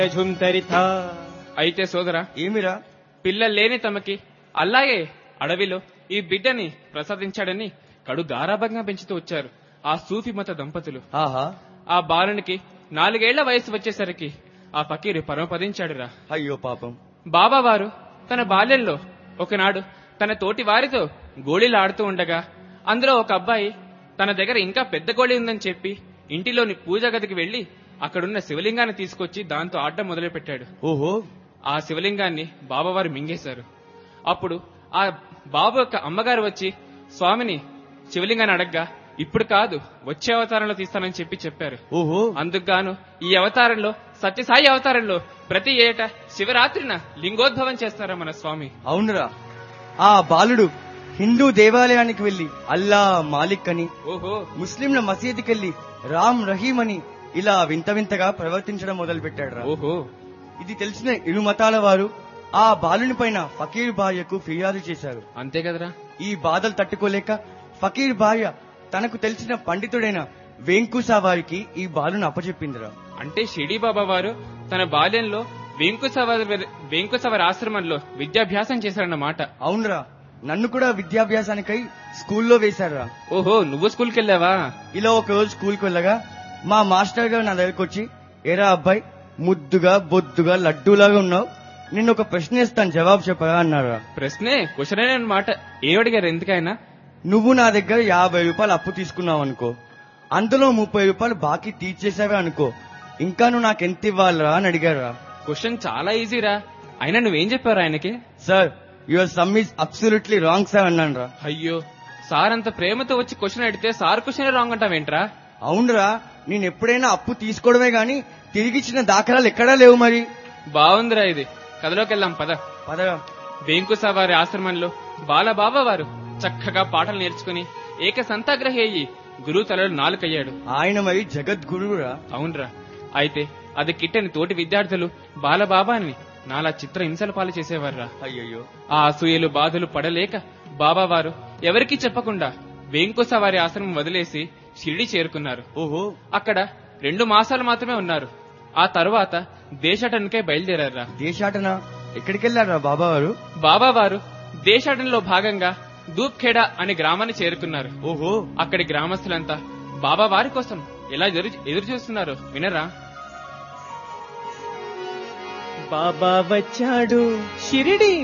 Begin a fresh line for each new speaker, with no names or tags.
ఝుంతరిథా
అయితే సోదరా
ఏమిరా
పిల్లలు లేని తమకి అలాగే అడవిలో ఈ బిడ్డని ప్రసాదించాడని కడు గారాభంగా పెంచుతూ వచ్చారు ఆ సూఫీ మత దంపతులు
ఆహా
ఆ బాలునికి నాలుగేళ్ల వయసు వచ్చేసరికి ఆ ఫకీరు పరమపదించాడురా
అయ్యో పాపం
బాబా వారు తన బాల్యంలో ఒకనాడు తన తోటి వారితో గోళీలు ఆడుతూ ఉండగా అందులో ఒక అబ్బాయి తన దగ్గర ఇంకా పెద్ద గోళీ ఉందని చెప్పి ఇంటిలోని పూజా గదికి వెళ్లి అక్కడున్న శివలింగాన్ని తీసుకొచ్చి దాంతో ఆడటం మొదలుపెట్టాడు
ఓహో
ఆ శివలింగాన్ని బాబావారు మింగేశారు అప్పుడు ఆ బాబు యొక్క అమ్మగారు వచ్చి స్వామిని శివలింగాన్ని అడగ్గా ఇప్పుడు కాదు వచ్చే అవతారంలో తీస్తానని చెప్పి చెప్పారు
ఓహో
అందుకుగాను ఈ అవతారంలో సత్యసాయి అవతారంలో ప్రతి ఏటా శివరాత్రిన లింగోద్భవం చేస్తారా మన స్వామి
అవునురా ఆ బాలుడు హిందూ దేవాలయానికి వెళ్లి అల్లా మాలిక్ అని
ఓహో
ముస్లింల మసీదుకి వెళ్లి రామ్ రహీం అని ఇలా వింత వింతగా ప్రవర్తించడం మొదలు పెట్టాడు
ఓహో
ఇది తెలిసిన ఇరు మతాల వారు ఆ బాలుని పైన ఫకీర్ భార్యకు ఫిర్యాదు చేశారు
అంతే కదరా
ఈ బాధలు తట్టుకోలేక ఫకీర్ భార్య తనకు తెలిసిన పండితుడైన వెంకుసా వారికి ఈ బాలును అప్పచెప్పిందిరా
అంటే షిడీ బాబా వారు తన బాల్యంలో వెంకుసవర్ వెంకుసవర్ ఆశ్రమంలో విద్యాభ్యాసం చేశారన్నమాట
అవునురా నన్ను కూడా విద్యాభ్యాసానికై స్కూల్లో వేశారురా
ఓహో నువ్వు స్కూల్కి వెళ్ళావా
ఇలా ఒక రోజు స్కూల్కి వెళ్ళగా మా మాస్టర్ గారు నా దగ్గరకు వచ్చి ఏరా అబ్బాయి ముద్దుగా బొద్దుగా లడ్డూలాగా ఉన్నావు నిన్ను ఒక ప్రశ్న ఇస్తాను జవాబు చెప్పరా అన్నారా
ప్రశ్నే క్వశ్చన్ అనమాట ఏం అడిగారు ఎందుకైనా
నువ్వు నా దగ్గర యాభై రూపాయలు అప్పు తీసుకున్నావు అనుకో అందులో ముప్పై రూపాయలు బాకీ తీర్చేసావే అనుకో ఇంకా నువ్వు నాకు ఎంత ఇవ్వాలరా అని అడిగారా
క్వశ్చన్ చాలా ఈజీరా అయినా నువ్వేం చెప్పారు ఆయనకి
sir your sum is absolutely wrong sir అన్నాను రా
అయ్యో సార్ అంత ప్రేమతో వచ్చి క్వశ్చన్ అడిగితే సార్ క్వశ్చన్ రాంగ్ అంటావేంట్రా
అవునురా నేను ఎప్పుడైనా అప్పు తీసుకోవడమే గాని తిరిగిచ్చిన దాఖలాలు ఎక్కడా లేవు మరి
బాగుందిరా ఇది కథలోకి వెళ్దాం పద
పదరా
వెంకుస వారి ఆశ్రమంలో బాలబాబా వారు చక్కగా పాటలు నేర్చుకుని ఏక సంతాగ్రహి అయ్యి గురువు తలలో నాలుకయ్యాడు
ఆయన మరి జగద్గురువురా
అవునరా అయితే అది కిట్టని తోటి విద్యార్థులు బాలబాబాని నాలా చిత్ర హింసల పాలు చేసేవారురా
అయ్యయ్యో
ఆ అసూయలు బాధలు పడలేక బాబావారు ఎవరికీ చెప్పకుండా వెంకుస వారి ఆశ్రమం వదిలేసి షిరిడి చేరుకున్నారు
ఓహో
అక్కడ రెండు మాసాలు మాత్రమే ఉన్నారు ఆ తరువాత దేశాటనకై బయలుదేరారా
దేశాటన ఎక్కడికెళ్లారా బాబా వారు
బాబావారు దేశాటనలో భాగంగా దూప్ఖేడా అనే గ్రామాన్ని చేరుకున్నారు
ఓహో
అక్కడి గ్రామస్తులంతా బాబా వారి కోసం ఎలా ఎదురు ఎదురు చూస్తున్నారు వినరా
బాబా వచ్చాడు షిరిడి